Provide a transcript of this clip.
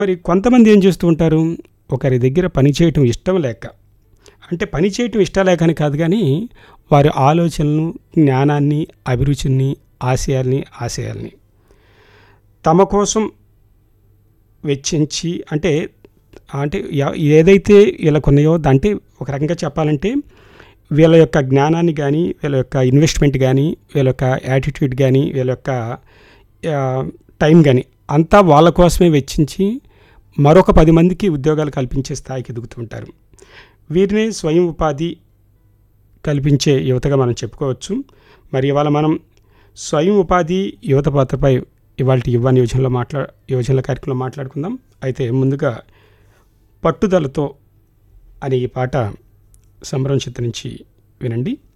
మరి కొంతమంది ఏం చేస్తూ ఉంటారు ఒకరి దగ్గర పని చేయటం ఇష్టం లేక అంటే పని చేయటం ఇష్టం లేక అని కాదు కానీ వారి ఆలోచనలను జ్ఞానాన్ని అభిరుచిని ఆశయాల్ని ఆశయాల్ని తమ కోసం వెచ్చించి అంటే అంటే ఎ- ఏదైతే వీళ్ళకు ఉన్నాయో అంటే ఒక రకంగా చెప్పాలంటే వీళ్ళ యొక్క జ్ఞానాన్ని కానీ వీళ్ళ యొక్క ఇన్వెస్ట్మెంట్ కానీ వీళ్ళ యొక్క యాటిట్యూడ్ కానీ వీళ్ళ యొక్క ఆ, టైం కానీ అంతా వాళ్ళ కోసమే వెచ్చించి మరొక పది మందికి ఉద్యోగాలు కల్పించే స్థాయికి ఎదుగుతుంటారు వీరిని స్వయం ఉపాధి కల్పించే యువతగా మనం చెప్పుకోవచ్చు మరి ఇవాళ మనం స్వయం ఉపాధి యువత పాత్రపై ఇవాళ యువ యోజనలో మాట్లా యోజనల కార్యక్రమంలో మాట్లాడుకుందాం అయితే ముందుగా పట్టుదలతో అనే ఈ పాట సంబరం చిత్ర నుంచి వినండి